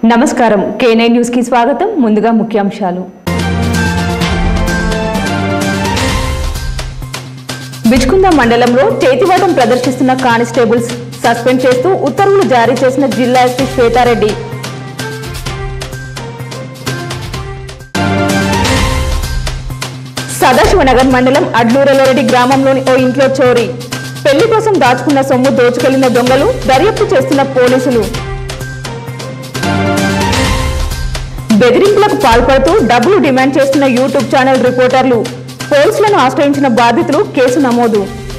నమస్కారం కేనే న్యూస్ కి స్వాగతం ముందుగా ముఖ్యాంశాలు బిచ్కుంద మండలంలో చేతివాటం ప్రదర్శిస్తున్న కానిస్టేబుల్స్ సస్పెండ్ చేస్తూ ఉత్తర్వులు జారీ చేసిన జిల్లా ఎస్పీ శ్వేతారెడ్డి సదాశివనగర్ మండలం అడ్లూరలరెడ్డి గ్రామంలోని ఓ ఇంట్లో చోరీ పెళ్లి కోసం దాచుకున్న సొమ్ము దోచుకెళ్లిన దొంగలు దర్యాప్తు చేస్తున్న పోలీసులు బెదిరింపులకు పాల్పడుతూ డబ్బులు డిమాండ్ చేస్తున్న యూట్యూబ్ ఛానల్ రిపోర్టర్లు పోలీసులను ఆశ్రయించిన బాధితులు కేసు నమోదు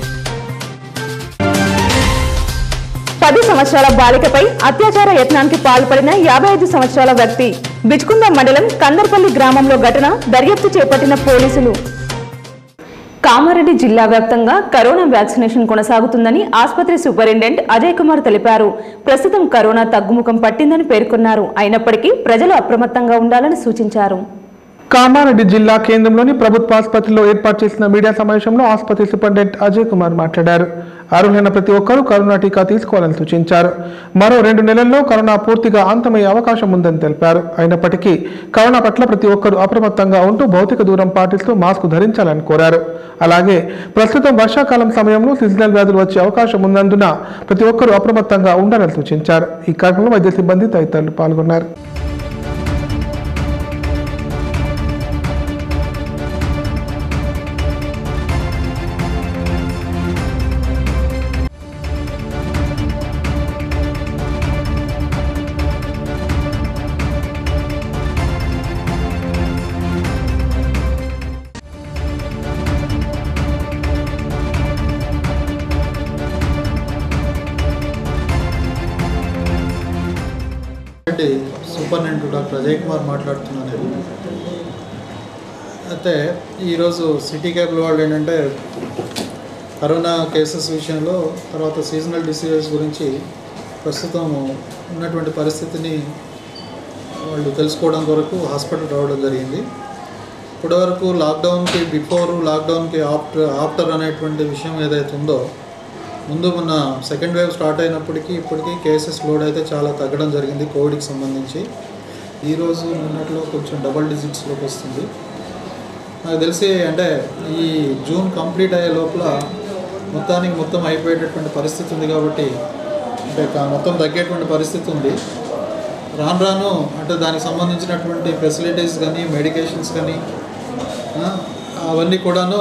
పది సంవత్సరాల బాలికపై అత్యాచార యత్నానికి పాల్పడిన యాభై ఐదు సంవత్సరాల వ్యక్తి బిచ్కుంద మండలం కందర్పల్లి గ్రామంలో ఘటన దర్యాప్తు చేపట్టిన పోలీసులు కామారెడ్డి జిల్లా వ్యాప్తంగా కరోనా వ్యాక్సినేషన్ కొనసాగుతుందని ఆసుపత్రి సూపరింటెండెంట్ అజయ్ కుమార్ తెలిపారు ప్రస్తుతం కరోనా తగ్గుముఖం పట్టిందని పేర్కొన్నారు అయినప్పటికీ ప్రజలు అప్రమత్తంగా ఉండాలని సూచించారు కామారెడ్డి జిల్లా కేంద్రంలోని ప్రభుత్వ ఆసుపత్రిలో ఏర్పాటు చేసిన మీడియా సమావేశంలో ఆసుపత్రి సూపరింటెండెంట్ అజయ్ కుమార్ మాట్లాడారు అర్హులైన ప్రతి ఒక్కరూ కరోనా టీకా తీసుకోవాలని సూచించారు మరో రెండు నెలల్లో కరోనా పూర్తిగా అంతమయ్యే అవకాశం ఉందని తెలిపారు అయినప్పటికీ కరోనా పట్ల ప్రతి ఒక్కరూ అప్రమత్తంగా ఉంటూ భౌతిక దూరం పాటిస్తూ మాస్క్ ధరించాలని కోరారు అలాగే ప్రస్తుతం వర్షాకాలం సమయంలో సీజనల్ వ్యాధులు వచ్చే అవకాశం ఉన్నందున ప్రతి ఒక్కరూ అప్రమత్తంగా ఉండాలని సూచించారు ఈ కార్యక్రమంలో వైద్య సిబ్బంది తదితరులు పాల్గొన్నారు రెడ్డి సూపరింటెండెంట్ డాక్టర్ అజయ్ కుమార్ మాట్లాడుతున్నాను నేను అయితే ఈరోజు సిటీ కేబుల్ వాళ్ళు ఏంటంటే కరోనా కేసెస్ విషయంలో తర్వాత సీజనల్ డిసీజెస్ గురించి ప్రస్తుతం ఉన్నటువంటి పరిస్థితిని వాళ్ళు తెలుసుకోవడం కొరకు హాస్పిటల్ రావడం జరిగింది ఇప్పటివరకు లాక్డౌన్కి బిఫోర్ లాక్డౌన్కి ఆఫ్టర్ ఆఫ్టర్ అనేటువంటి విషయం ఏదైతే ఉందో ముందు మొన్న సెకండ్ వేవ్ స్టార్ట్ అయినప్పటికీ ఇప్పటికీ కేసెస్ లోడ్ అయితే చాలా తగ్గడం జరిగింది కోవిడ్కి సంబంధించి ఈరోజు నిన్నట్లో కొంచెం డబల్ డిజిట్స్లోకి వస్తుంది నాకు తెలిసి అంటే ఈ జూన్ కంప్లీట్ అయ్యే లోపల మొత్తానికి మొత్తం అయిపోయేటటువంటి పరిస్థితి ఉంది కాబట్టి అంటే కా- మొత్తం తగ్గేటువంటి పరిస్థితి ఉంది రాను రాను అంటే దానికి సంబంధించినటువంటి ఫెసిలిటీస్ కానీ మెడికేషన్స్ కానీ ఆ, అవన్నీ కూడాను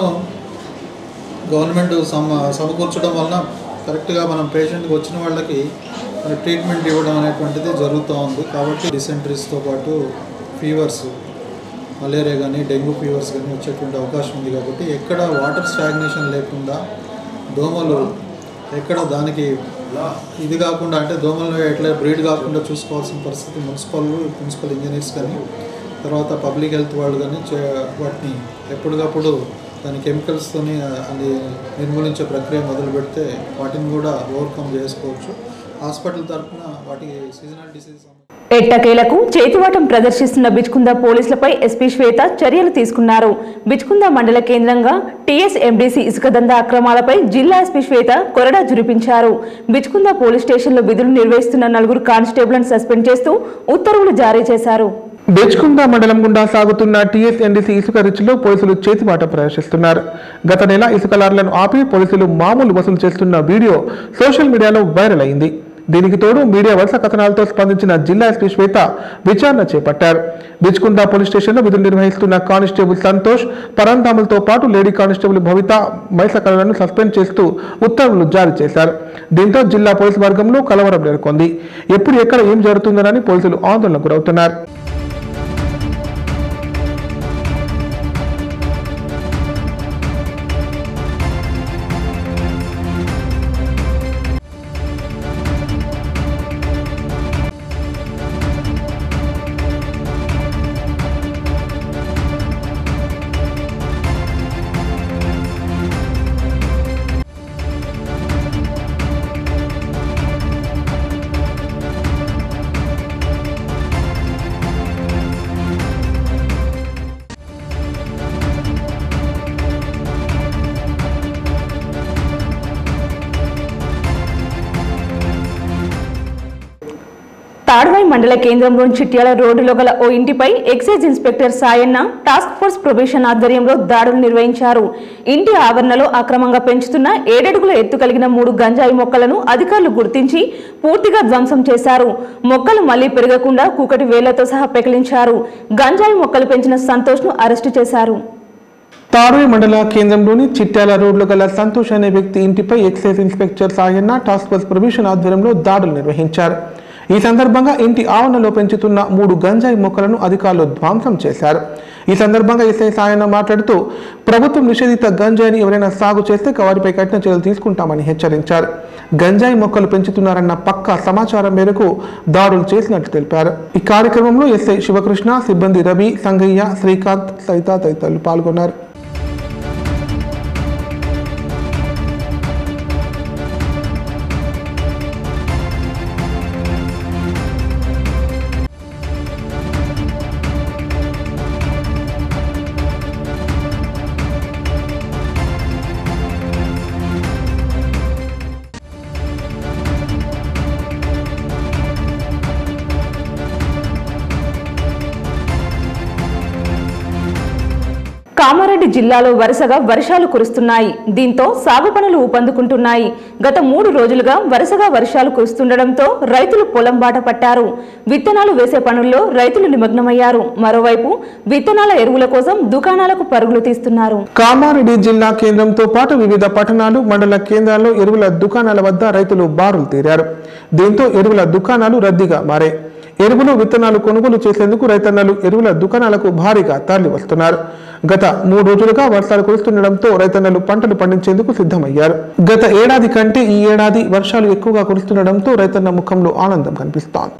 గవర్నమెంట్ సమ సమకూర్చడం వలన కరెక్ట్గా మనం పేషెంట్కి వచ్చిన వాళ్ళకి ట్రీట్మెంట్ ఇవ్వడం అనేటువంటిది జరుగుతూ ఉంది కాబట్టి డిసెంట్రీస్తో పాటు ఫీవర్స్ మలేరియా కానీ డెంగ్యూ ఫీవర్స్ కానీ వచ్చేటువంటి అవకాశం ఉంది కాబట్టి ఎక్కడ వాటర్ స్టాగ్నేషన్ లేకుండా దోమలు ఎక్కడ దానికి ఇది కాకుండా అంటే దోమలు ఎట్లా బ్రీడ్ కాకుండా చూసుకోవాల్సిన పరిస్థితి మున్సిపల్ మున్సిపల్ ఇంజనీర్స్ కానీ తర్వాత పబ్లిక్ హెల్త్ వాళ్ళు కానీ చే- వాటిని ఎప్పటికప్పుడు దాని కెమికల్స్తోని అది నిర్మూలించే ప్రక్రియ మొదలు పెడితే వాటిని కూడా ఓవర్కమ్ చేసుకోవచ్చు హాస్పిటల్ తరఫున వాటికి సీజనల్ డిసీజ్ ఎట్టకేలకు చేతివాటం ప్రదర్శిస్తున్న బిచ్కుంద పోలీసులపై ఎస్పీ శ్వేత చర్యలు తీసుకున్నారు బిచ్కుంద మండల కేంద్రంగా టీఎస్ ఎండీసీ ఇసుక దందా అక్రమాలపై జిల్లా ఎస్పీ శ్వేత కొరడా జురిపించారు బిచ్కుంద పోలీస్ స్టేషన్లో విధులు నిర్వహిస్తున్న నలుగురు కానిస్టేబుల్ను సస్పెండ్ చేస్తూ ఉత్తర్వులు జారీ చేశారు బెచ్కుంద మండలం గుండా సాగుతున్న టీఎస్ఎన్డీసీ ఇసుక రుచిలో పోలీసులు చేతిబాట ప్రదర్శిస్తున్నారు గత నెల ఇసుక లారీలను ఆపి పోలీసులు మామూలు వసూలు చేస్తున్న వీడియో సోషల్ మీడియాలో వైరల్ అయింది దీనికి తోడు మీడియా వరుస కథనాలతో స్పందించిన జిల్లా ఎస్పీ శ్వేత విచారణ చేపట్టారు బిచ్కుంద పోలీస్ స్టేషన్లో విధులు నిర్వహిస్తున్న కానిస్టేబుల్ సంతోష్ పరంధాములతో పాటు లేడీ కానిస్టేబుల్ భవిత మైసకలను సస్పెండ్ చేస్తూ ఉత్తర్వులు జారీ చేశారు దీంతో జిల్లా పోలీసు వర్గంలో కలవరం నెలకొంది ఎప్పుడు ఎక్కడ ఏం జరుగుతుందోనని పోలీసులు ఆందోళనకు గురవుతున్నారు తాడ్వాయి మండల కేంద్రంలోని చిట్యాల రోడ్డులో గల ఓ ఇంటిపై excise inspector Sayanna task force probation ఆధ్వర్యంలో దాడులు నిర్వహించారు ఇంటి ఆవరణలో అక్రమంగా పెంచుతున్న ఏడడుగుల ఎత్తు కలిగిన మూడు గంజాయి మొక్కలను అధికారులు గుర్తించి పూర్తిగా ధ్వంసం చేశారు మొక్కలు మళ్లీ పెరగకుండా కూకటి వేళ్లతో సహా పెకిలించారు గంజాయి మొక్కలు పెంచిన సంతోష్ ను అరెస్టు చేశారు తాడోయి మండల కేంద్రంలోని చిట్యాల రోడ్లో గల సంతోష్ అనే వ్యక్తి ఇంటిపై excise inspector Sayanna task force probation ఆధ్వర్యంలో దాడులు నిర్వహించారు ఈ సందర్భంగా ఇంటి ఆవరణలో పెంచుతున్న మూడు గంజాయి మొక్కలను అధికారులు ధ్వంసం చేశారు ఈ సందర్భంగా ఎస్ఐ సాయన్న మాట్లాడుతూ ప్రభుత్వం నిషేధిత గంజాయిని ఎవరైనా సాగు చేస్తే వారిపై కఠిన చర్యలు తీసుకుంటామని హెచ్చరించారు గంజాయి మొక్కలు పెంచుతున్నారన్న పక్కా సమాచారం మేరకు దాడులు చేసినట్లు తెలిపారు ఈ కార్యక్రమంలో ఎస్ఐ శివకృష్ణ సిబ్బంది రవి సంగయ్య శ్రీకాంత్ సైత తదితరులు పాల్గొన్నారు కామారెడ్డి జిల్లాలో వరుసగా వర్షాలు కురుస్తున్నాయి దీంతో సాగు పనులు ఊపందుకుంటున్నాయి గత మూడు రోజులుగా వరుసగా వర్షాలు కురుస్తుండటంతో రైతులు పొలం బాట పట్టారు విత్తనాలు వేసే పనుల్లో రైతులు నిమగ్నమయ్యారు మరోవైపు విత్తనాల ఎరువుల కోసం దుకాణాలకు పరుగులు తీస్తున్నారు కామారెడ్డి జిల్లా కేంద్రంతో పాటు వివిధ పట్టణాలు మండల కేంద్రాల్లో ఎరువుల దుకాణాల వద్ద రైతులు బారులు తీరారు దీంతో ఎరువుల దుకాణాలు రద్దీగా మారాయి ఎరువులు విత్తనాలు కొనుగోలు చేసేందుకు రైతన్నలు ఎరువుల దుకాణాలకు భారీగా తరలి వస్తున్నారు గత మూడు రోజులుగా వర్షాలు కురుస్తుండటంతో రైతన్నలు పంటలు పండించేందుకు సిద్ధమయ్యారు గత ఏడాది కంటే ఈ ఏడాది వర్షాలు ఎక్కువగా కురుస్తుండటంతో రైతన్న ముఖంలో ఆనందం కనిపిస్తోంది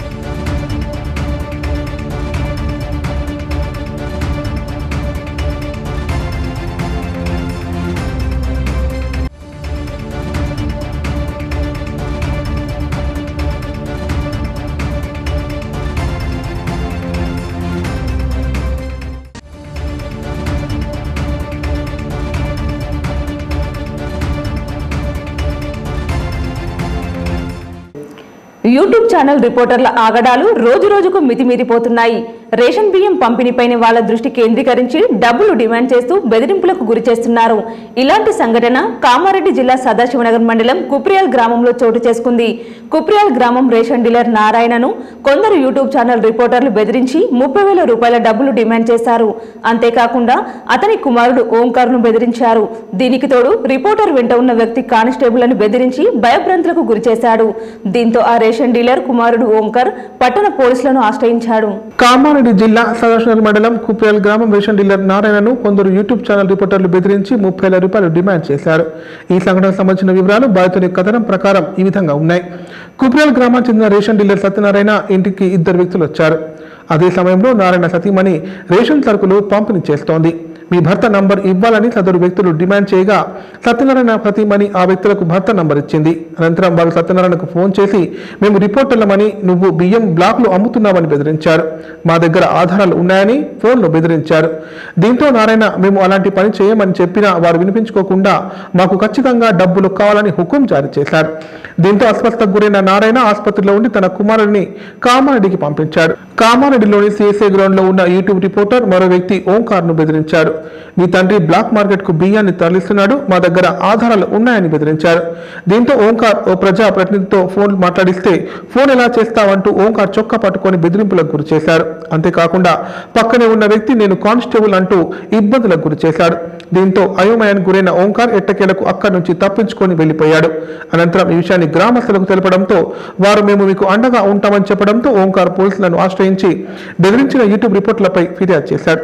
యూట్యూబ్ ఛానల్ రిపోర్టర్ల ఆగడాలు రోజు రోజుకు మితిమీరిపోతున్నాయి రేషన్ బియ్యం పంపిణీపైన వాళ్ళ దృష్టి కేంద్రీకరించి డబ్బులు డిమాండ్ చేస్తూ బెదిరింపులకు గురి చేస్తున్నారు ఇలాంటి సంఘటన కామారెడ్డి జిల్లా సదాశివనగర్ మండలం కుప్రియాల్ గ్రామంలో చోటు చేసుకుంది కుప్రియాల్ గ్రామం రేషన్ డీలర్ నారాయణను కొందరు యూట్యూబ్ ఛానల్ రిపోర్టర్లు బెదిరించి ముప్పై వేల రూపాయల డబ్బులు డిమాండ్ చేశారు అంతేకాకుండా అతని కుమారుడు ఓంకార్ను బెదిరించారు దీనికి తోడు రిపోర్టర్ వెంట ఉన్న వ్యక్తి కానిస్టేబుల్ను బెదిరించి భయభ్రాంతులకు గురి చేశాడు దీంతో ఆ రేషన్ డీలర్ కుమారుడు ఓంకర్ పట్టణ పోలీసులను ఆశ్రయించాడు కామారెడ్డి జిల్లా సదాశివనగర్ మండలం కుప్యాల్ గ్రామం రేషన్ డీలర్ నారాయణను కొందరు యూట్యూబ్ ఛానల్ రిపోర్టర్లు బెదిరించి ముప్పై వేల రూపాయలు డిమాండ్ చేశారు ఈ సంఘటనకు సంబంధించిన వివరాలు బాధితుని కథనం ప్రకారం ఈ విధంగా ఉన్నాయి కుప్యాల్ గ్రామానికి చెందిన రేషన్ డీలర్ సత్యనారాయణ ఇంటికి ఇద్దరు వ్యక్తులు వచ్చారు అదే సమయంలో నారాయణ సతీమణి రేషన్ సరుకులు పంపిణీ చేస్తోంది మీ భర్త నంబర్ ఇవ్వాలని సదరు వ్యక్తులు డిమాండ్ చేయగా సత్యనారాయణ ప్రతిమని ఆ వ్యక్తులకు భర్త నంబర్ ఇచ్చింది అనంతరం వారు సత్యనారాయణకు ఫోన్ చేసి మేము రిపోర్టర్లమని నువ్వు బియ్యం బ్లాక్లు అమ్ముతున్నావని బెదిరించారు మా దగ్గర ఆధారాలు ఉన్నాయని ఫోన్లో బెదిరించారు దీంతో నారాయణ మేము అలాంటి పని చేయమని చెప్పినా వారు వినిపించుకోకుండా మాకు ఖచ్చితంగా డబ్బులు కావాలని హుకుం జారీ చేశారు దీంతో అస్వస్థకు గురైన నారాయణ ఆసుపత్రిలో ఉండి తన కుమారుడిని కామారెడ్డికి పంపించాడు కామారెడ్డిలోని సిఎస్ఏ గ్రౌండ్ లో ఉన్న యూట్యూబ్ రిపోర్టర్ మరో వ్యక్తి ఓంకార్ ను బెదిరించాడు మీ తండ్రి బ్లాక్ మార్కెట్ కు బియ్యాన్ని తరలిస్తున్నాడు మా దగ్గర ఆధారాలు ఉన్నాయని బెదిరించారు దీంతో ఓంకార్ ఓ ప్రజా ప్రతినిధితో ఫోన్ మాట్లాడిస్తే ఫోన్ ఎలా చేస్తావంటూ ఓంకార్ చొక్కా పట్టుకొని బెదిరింపులకు గురి చేశారు అంతేకాకుండా పక్కనే ఉన్న వ్యక్తి నేను కానిస్టేబుల్ అంటూ ఇబ్బందులకు గురి చేశాడు దీంతో అయోమయానికి గురైన ఓంకార్ ఎట్టకేలకు అక్కడి నుంచి తప్పించుకొని వెళ్లిపోయాడు అనంతరం ఈ విషయాన్ని గ్రామస్తులకు తెలపడంతో వారు మేము మీకు అండగా ఉంటామని చెప్పడంతో ఓంకార్ పోలీసులను ఆశ్రయించి బెదిరించిన యూట్యూబ్ రిపోర్టులపై ఫిర్యాదు చేశాడు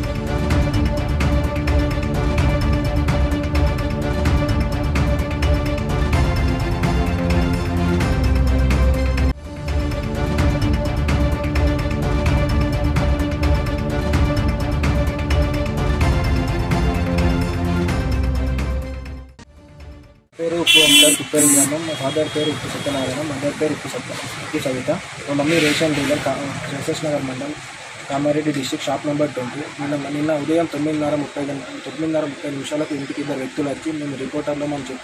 పేరు ఉప్పు ఓంకార్ కుప్పేరు గ్రామం మా ఫాదర్ పేరు ఉప్పు సత్యనారాయణ మదర్ పేరు ఉప్పు సత్య ఉప్పు సవిత మా మమ్మీ రేషన్ డీలర్ కా శేషస్ నగర్ మండల్ Kamareddy district shop number twenty నిన్న నిన్న ఉదయం తొమ్మిదిన్నర ముప్పై గంట తొమ్మిదిన్నర ముప్పై నిమిషాలకు ఇంటికి ఇద్దరు వ్యక్తులు వచ్చి మేము రిపోర్టర్లం అని చెప్పి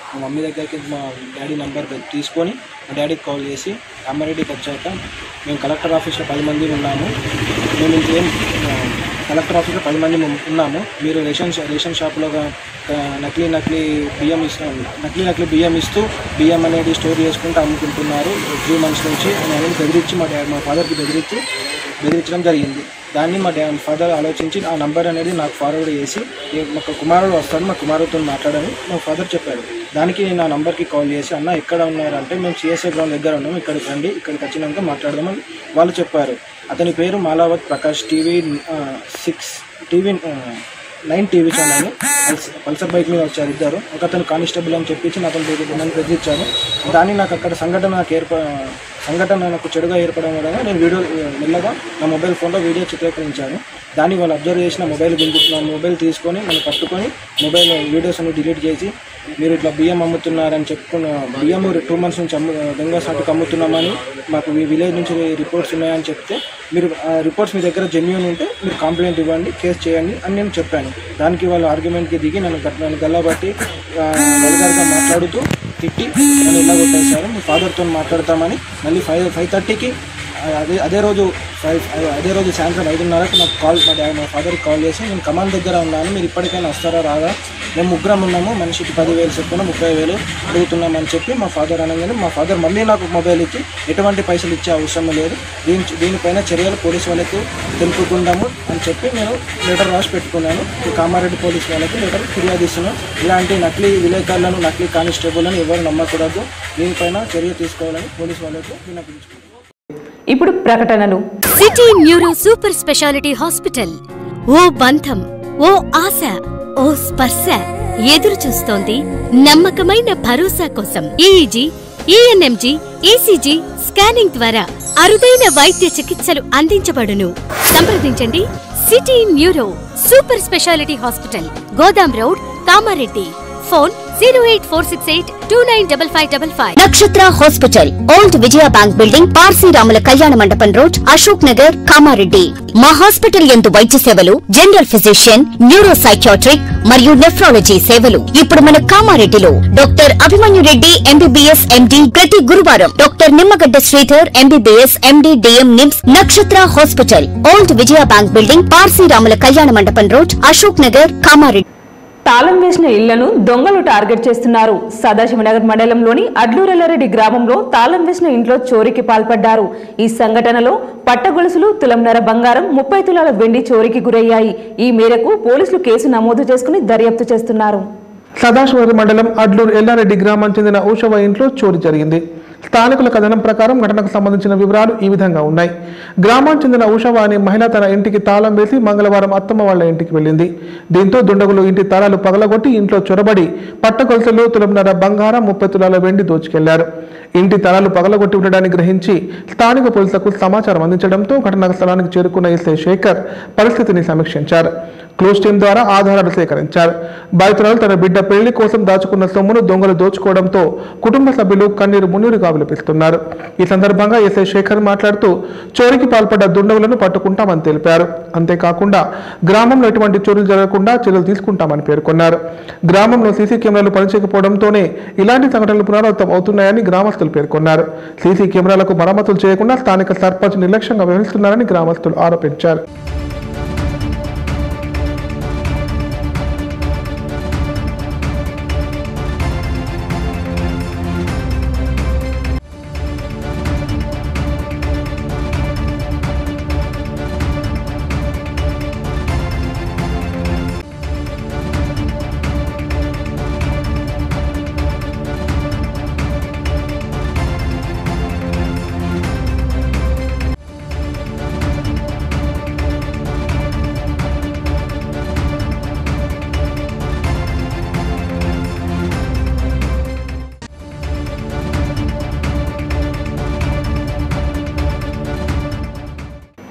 మా మమ్మీ దగ్గరికి మా డాడీ నెంబర్ తీసుకొని మా డాడీకి కాల్ చేసి రామారెడ్డికి వచ్చాక మేము కలెక్టర్ ఆఫీస్లో పది మంది ఉన్నాము మేము ఇంకేం ఆ, కలెక్టర్ ఆఫీస్లో పది మంది ఉం- ఉన్నాము మీరు రేషన్ షా- రేషన్ షాప్లో గా- ఆ, నకిలీ నకిలీ బియ్యం ఇస్తూ నకిలీ నకిలీ బియ్యం ఇస్తూ బియ్యం అనేది స్టోర్ చేసుకుంటూ అమ్ముకుంటున్నారు త్రీ మంత్స్ నుంచి అని అనేది బెదిరించి మా డాడీ మా ఫాదర్కి బెదిరించి బెదిరించడం జరిగింది దాన్ని మా డా ఫాదర్ ఆలోచించి ఆ నంబర్ అనేది నాకు ఫార్వర్డ్ చేసి "ఏ- మాకు కుమారుడు వస్తాడు మా కుమారుడితో మాట్లాడని మా ఫాదర్ చెప్పాడు దానికి నేను ఆ నంబర్కి కాల్ చేసి అన్న ఎక్కడ ఉన్నారంటే మేము సిఎస్ఐ గ్రౌండ్ దగ్గర ఉన్నాం ఇక్కడికి రండి ఇక్కడికి వచ్చినాక మాట్లాడదామని వాళ్ళు చెప్పారు అతని పేరు Malavath Prakash TV six TV nine TV channel పల్స- పల్సర్ బైక్ మీద వచ్చారు ఇద్దరు ఒక అతను కానిస్టేబుల్ అని చెప్పించి అతను బెదిరి- నన్ను బెదిరించారు దాన్ని నాకు అక్కడ సంఘటన నాకు ఏర్ప సంఘటన నాకు చెడుగా ఏర్పడడం వలన నేను వీడియో మెల్లగా నా మొబైల్ ఫోన్లో వీడియో చిత్రీకరించాను దాన్ని వాళ్ళు అబ్జర్వ్ చేసిన మొబైల్ గుంజు నా మొబైల్ తీసుకొని నన్ను పట్టుకొని మొబైల్ వీడియోస్ అన్ని డిలీట్ చేసి మీరు ఇట్లా బియ్యం అమ్ముతున్నారని చెప్పుకున్న బియ్యం టూ మంత్స్ నుంచి అమ్ము దొంగ సాటుకు అమ్ముతున్నామని మాకు ఈ విలేజ్ నుంచి రిపోర్ట్స్ ఉన్నాయని చెప్తే మీరు ఆ రిపోర్ట్స్ మీ దగ్గర జెన్యున్ ఉంటే మీరు కంప్లైంట్ ఇవ్వండి కేసు చేయండి అని నేను చెప్పాను దానికి వాళ్ళు ఆర్గ్యుమెంట్కి దిగి నన్ను గట్- నన్ను గల్లబట్టి వల్గర్గా మాట్లాడుతూ తిట్టి నన్ను ఇలా కొట్టేశారు మీ ఫాదర్తో మాట్లాడతామని మళ్ళీ ఫైవ్ ఫైవ్ థర్టీకి అదే అదే రోజు ఫైవ్ అదే రోజు సాయంత్రం ఐదున్నరకు నాకు కాల్ మా డాడీ మా ఫాదర్కి కాల్ చేసి నేను కమాండ్ దగ్గర ఉన్నాను మీరు ఇప్పటికైనా వస్తారా రాదా మేము ముగ్గురం ఉన్నాము మనిషికి పదివేలు చొప్పున ముప్పై వేలు అడుగుతున్నామని చెప్పి మా ఫాదర్ అనగానే మా ఫాదర్ మళ్ళీ నాకు మొబైల్ ఇచ్చి ఎటువంటి పైసలు ఇచ్చే అవసరం లేదు దీని దీనిపైన చర్యలు పోలీసు వాళ్ళకు తెలుపుకుందాము అని చెప్పి నేను లెటర్ రాసి పెట్టుకున్నాను ఈ కామారెడ్డి పోలీస్ వాళ్ళకి లెటర్ ఫిర్యాదు ఇస్తున్నాను ఇలాంటి నకిలీ విలేకరులను నకిలీ కానిస్టేబుల్ని ఎవరు నమ్మకూడదు దీనిపైన చర్య తీసుకోవాలని పోలీసు వాళ్ళకు విన్నపించుకున్నాను ఇప్పుడు ప్రకటనలు city neuro super speciality hospital ఓ బంధం ఓ ఆశ ఓ స్పర్శ ఎదురు చూస్తోంది నమ్మకమైన భరోసా కోసం ఈఈజీ ఈఎన్ఎంజీ ఈసీజీ స్కానింగ్ ద్వారా అరుదైన వైద్య చికిత్సలు అందించబడును సంప్రదించండి city neuro super speciality hospital గోదాం road Kamareddy phone zero eight four six eight two nine double five double five Nakshatra hospital old Vijaya bank building పార్సీరాముల కళ్యాణ మండపం రోడ్ అశోక్ నగర్ కామారెడ్డి మా హాస్పిటల్ యందు వైద్య సేవలు జనరల్ ఫిజిషియన్ న్యూరో సైకియాట్రిక్ మరియు నెఫ్రాలజీ సేవలు ఇప్పుడు మన కామారెడ్డిలో doctor Abhimanyu Reddy MBBS MD ప్రతి గురువారం doctor Nimmagadda Sridhar MBBS MD DM NIMS Nakshatra hospital old Vijaya bank building పార్సీరాముల కళ్యాణ మండపం రోడ్ అశోక్ నగర్ కామారెడ్డి తాళం వేసిన ఇళ్లను దొంగలు టార్గెట్ చేస్తున్నారు సదాశివనగర్ మండలంలోని అడ్లూరెల్లారెడ్డి గ్రామంలో తాళం వేసిన ఇంట్లో చోరీకి పాల్పడ్డారు ఈ సంఘటనలో పట్టగొలుసులు తులంన్నర బంగారం ముప్పై తులాల వెండి చోరీకి గురయ్యాయి ఈ మేరకు పోలీసులు కేసు నమోదు చేసుకుని దర్యాప్తు చేస్తున్నారు సదాశివరి మండలం అడ్లూరు ఎల్లారెడ్డి గ్రామం చెందిన ఊషవ ఇంట్లో చోరీ జరిగింది స్థానికుల కథనం ప్రకారం ఘటనకు సంబంధించిన వివరాలు ఈ విధంగా ఉన్నాయి గ్రామానికి చెందిన ఉషవ అనే మహిళ తన ఇంటికి తాళం వేసి మంగళవారం అత్తమ్మ వాళ్ళ ఇంటికి వెళ్ళింది దీంతో దుండగులు ఇంటి తాళాలు పగలగొట్టి ఇంట్లో చొరబడి పట్టగొలుసులు తులంన్నర బంగారం ముప్పై తులాల వెండి దోచుకెళ్లారు ఇంటి తలాలు పగలగొట్టి ఉండడాన్ని గ్రహించి స్థానిక పోలీసులకు సమాచారం అందించడంతో ఘటనా స్థలానికి చేరుకున్న ఎస్ఐ శేఖర్ పరిస్థితిని సమీక్షించారు క్లోజ్ టీం ద్వారా ఆధారాలు సేకరించారు బాధితురాలు తన బిడ్డ పెళ్లి కోసం దాచుకున్న సొమ్మును దొంగలు దోచుకోవడంతో కుటుంబ సభ్యులు కన్నీరు మున్నీరుగా విలపిస్తున్నారు ఈ సందర్భంగా ఎస్ఐ శేఖర్ మాట్లాడుతూ చోరీకి పాల్పడ్డ దుండగులను పట్టుకుంటామని తెలిపారు అంతేకాకుండా గ్రామంలో ఎటువంటి చోరీలు జరగకుండా చర్యలు తీసుకుంటామని పేర్కొన్నారు గ్రామంలో సీసీ కెమెరాలు పనిచేయకపోవడంతోనే ఇలాంటి సంఘటనలు పునరావృతం అవుతున్నాయని గ్రామస్తులు పేర్కొన్నారు సీసీ కెమెరాలకు మరమ్మతులు చేయకుండా స్థానిక సర్పంచ్ నిర్లక్ష్యంగా వ్యవహరిస్తున్నారని గ్రామస్తులు ఆరోపించారు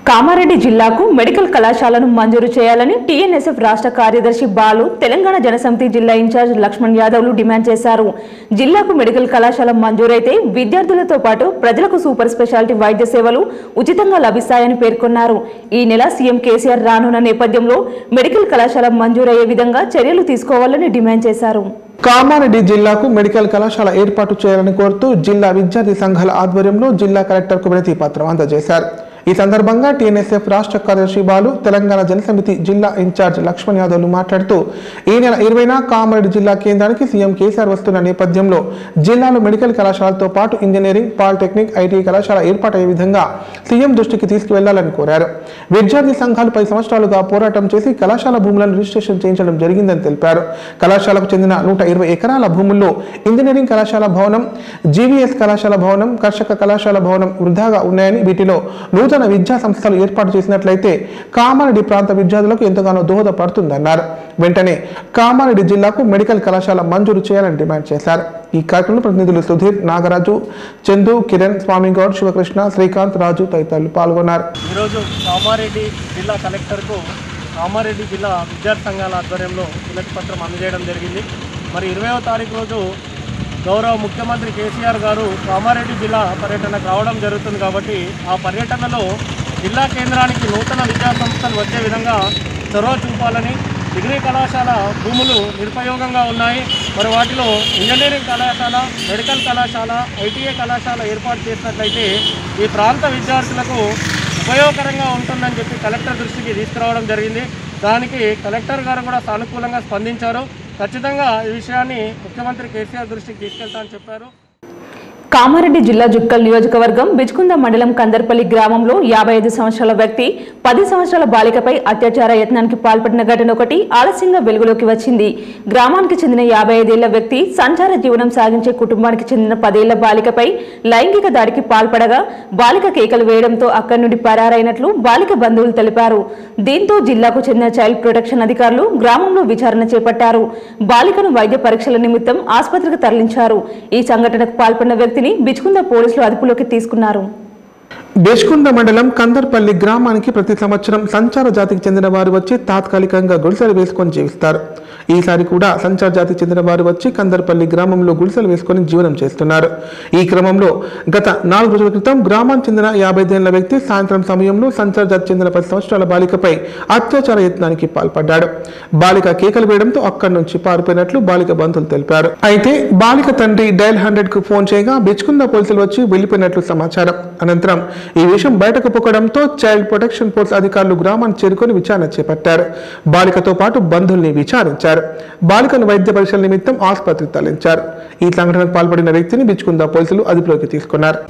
కామారెడ్డి జిల్లాకు మెడికల్ కళాశాలను మంజూరు చేయాలని టీఎన్ఎస్ఎఫ్ రాష్ట్ర కార్యదర్శి బాలు తెలంగాణ జనసమితి జిల్లా ఇన్ఛార్జ్ లక్ష్మణ్ యాదవ్లు డిమాండ్ చేశారు జిల్లాకు మెడికల్ కళాశాల మంజూరైతే విద్యార్థులతో పాటు ప్రజలకు సూపర్ స్పెషాలిటీ వైద్య సేవలు ఉచితంగా లభిస్తాయని పేర్కొన్నారు ఈ నెల సీఎం కేసీఆర్ రానున్న నేపథ్యంలో మెడికల్ కళాశాల మంజూరయ్యే విధంగా చర్యలు తీసుకోవాలని డిమాండ్ చేశారు కామారెడ్డి జిల్లాకు మెడికల్ కళాశాల ఏర్పాటు చేయాలని కోరుతూ జిల్లా విద్యార్థి సంఘాల ఆధ్వర్యంలో జిల్లా కలెక్టర్కు వినతి పత్రం అందజేశారు ఈ సందర్భంగా టీఎన్ఎస్ఎఫ్ రాష్ట్ర కార్యదర్శి బాలు తెలంగాణ జనసమితి జిల్లా ఇన్ఛార్జ్ లక్ష్మణ్ యాదవ్లు మాట్లాడుతూ ఈ నెల ఇరవైన కామారెడ్డి జిల్లా కేంద్రానికి సీఎం కేసీఆర్ వస్తున్న నేపథ్యంలో జిల్లాలో మెడికల్ కళాశాలతో పాటు ఇంజనీరింగ్ పాలిటెక్నిక్ ఐటీ కళాశాల ఏర్పాటయ్యే విధంగా సీఎం దృష్టికి తీసుకువెళ్లాలని కోరారు విద్యార్థి సంఘాలు పది సంవత్సరాలుగా పోరాటం చేసి కళాశాల భూములను రిజిస్ట్రేషన్ చేయించడం జరిగిందని తెలిపారు కళాశాలకు చెందిన నూట ఇరవై ఎకరాల భూముల్లో ఇంజనీరింగ్ కళాశాల భవనం జీవీఎస్ కళాశాల భవనం కర్షక కళాశాల భవనం వృధాగా ఉన్నాయని వీటిలో నూతన విద్యా సంస్థలు ఏర్పాటు చేసినట్లయితే కామారెడ్డి ప్రాంత విద్యార్థులకు ఎంతగానో దోహదపడుతుందన్నారు వెంటనే కామారెడ్డి జిల్లాకు మెడికల్ కళాశాల మంజూరు చేయాలని డిమాండ్ చేశారు ఈ కార్యక్రమంలో ప్రతినిధులు సుధీర్ నాగరాజు చందు కిరణ్ స్వామిగౌడ్ శివకృష్ణ శ్రీకాంత్ రాజు తదితరులు పాల్గొన్నారు ఈరోజు కామారెడ్డి జిల్లా కలెక్టర్కు కామారెడ్డి జిల్లా విద్యార్థి సంఘాల ఆధ్వర్యంలో వినతి పత్రం అందజేయడం జరిగింది మరి ఇరవైవ తారీఖు రోజు గౌరవ ముఖ్యమంత్రి కేసీఆర్ గారు కామారెడ్డి జిల్లా పర్యటనకు రావడం జరుగుతుంది కాబట్టి ఆ పర్యటనలో జిల్లా కేంద్రానికి నూతన విద్యా సంస్థలు వచ్చే విధంగా చొరవ చూపాలని డిగ్రీ కళాశాల భూములు నిరుపయోగంగా ఉన్నాయి మరి వాటిలో ఇంజనీరింగ్ కళాశాల మెడికల్ కళాశాల ఐటీఐ కళాశాల ఏర్పాటు చేసినట్లయితే ఈ ప్రాంత విద్యార్థులకు ఉపయోగకరంగా ఉంటుందని చెప్పి కలెక్టర్ దృష్టికి తీసుకురావడం జరిగింది దానికి కలెక్టర్ గారు కూడా సానుకూలంగా స్పందించారు ఖచ్చితంగా ఈ విషయాన్ని ముఖ్యమంత్రి కేసీఆర్ దృష్టికి తీసుకెళ్తా అని చెప్పారు కామారెడ్డి జిల్లా జుక్కల్ నియోజకవర్గం బిచ్కుంద మండలం కందర్పల్లి గ్రామంలో యాభై ఐదు సంవత్సరాల వ్యక్తి పది సంవత్సరాల బాలికపై అత్యాచార యత్నానికి పాల్పడిన ఘటన ఒకటి ఆలస్యంగా వెలుగులోకి వచ్చింది గ్రామానికి చెందిన యాభై ఐదేళ్ల వ్యక్తి సంచార జీవనం సాగించే కుటుంబానికి చెందిన పదేళ్ల బాలికపై లైంగిక దాడికి పాల్పడగా బాలిక కేకలు వేయడంతో అక్కడి నుండి పరారైనట్లు బాలిక బంధువులు తెలిపారు దీంతో జిల్లాకు చెందిన చైల్డ్ ప్రొటెక్షన్ అధికారులు గ్రామంలో విచారణ చేపట్టారు బాలికను వైద్య పరీక్షల నిమిత్తం ఆసుపత్రికి తరలించారు ఈ సంఘటనకు పాల్పడిన వ్యక్తిని బిచ్కుంద పోలీసులు అదుపులోకి తీసుకున్నారు బేష్కుంద మండలం కందర్పల్లి గ్రామానికి ప్రతి సంవత్సరం సంచార జాతికి చెందిన వారు వచ్చి తాత్కాలికంగా గుడిసెలు వేసుకొని జీవిస్తారు ఈసారి కూడా సంచార జాతికి చెందిన వారు వచ్చి కందర్పల్లి గ్రామంలో గుడిసెలు వేసుకొని జీవనం చేస్తున్నారు ఈ క్రమంలో గత నాలుగు రోజుల క్రితం గ్రామానికి చెందిన యాభై ఏళ్ల వ్యక్తి సాయంత్రం సమయంలో సంచార జాతికి చెందిన పది సంవత్సరాల బాలికపై అత్యాచార యత్నానికి పాల్పడ్డాడు బాలిక కేకలు వేయడంతో అక్కడి నుంచి పారిపోయినట్లు బాలిక బంధువులు తెలిపారు అయితే బాలిక తండ్రి డయల్ హండ్రెడ్ కు ఫోన్ చేయగా బిచ్చుకున్న పోలీసులు వచ్చి వెళ్లిపోయినట్లు సమాచారం అనంతరం ఈ విషయం బయటకు పొక్కడంతో చైల్డ్ ప్రొటెక్షన్ ఫోర్స్ అధికారులు గ్రామానికి చేరుకొని విచారణ చేపట్టారు బాలికతో పాటు బంధువుల్ని విచారించారు బాలికను వైద్య పరీక్షల నిమిత్తం ఆసుపత్రికి తరలించారు ఈ సంఘటనకు పాల్పడిన వ్యక్తిని బిచ్చుకుంద పోలీసులు అదుపులోకి తీసుకున్నారు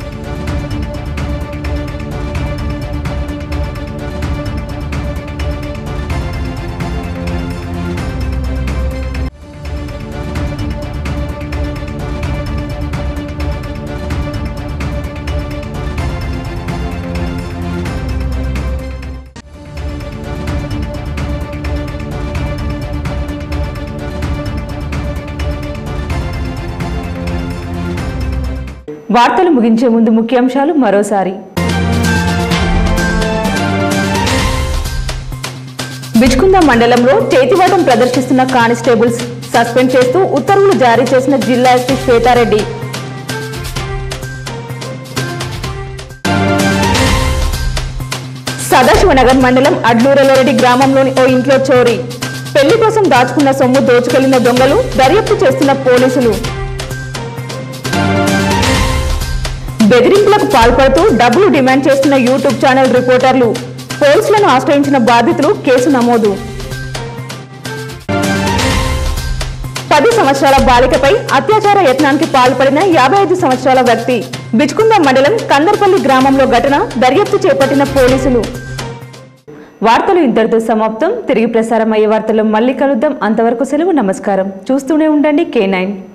వార్తలు ముగించే ముందు ముఖ్యాంశాలు మరోసారి బిచ్కుంద మండలంలో చేతివాటం ప్రదర్శిస్తున్న కానిస్టేబుల్స్ సస్పెండ్ చేస్తూ ఉత్తర్వులు జారీ చేసిన జిల్లా ఎస్పీ శ్వేతారెడ్డి సదాశివనగర్ మండలం అడ్లూరలరెడ్డి గ్రామంలోని ఓ ఇంట్లో చోరీ పెళ్లి కోసం దాచుకున్న సొమ్ము దోచుకెళ్లిన దొంగలు దర్యాప్తు చేస్తున్న పోలీసులు బెదిరింపులకు పాల్పడుతూ డబ్బులు డిమాండ్ చేస్తున్న యూట్యూబ్ ఛానల్ రిపోర్టర్లు పోలీసులను ఆశ్రయించిన బాధితులు కేసు నమోదు పది సంవత్సరాల బాలికపై అత్యాచార యత్నానికి పాల్పడిన యాభై ఐదు సంవత్సరాల వ్యక్తి బిచ్కుంద మండలం కందర్పల్లి గ్రామంలో ఘటన దర్యాప్తు చేపట్టిన పోలీసులు వార్తలు ఇంతటితో సమాప్తం తిరిగి ప్రసారం అయ్యే వార్తల్లో మళ్ళీ కలుద్దాం అంతవరకు సెలవు నమస్కారం చూస్తూనే ఉండండి కే నైన్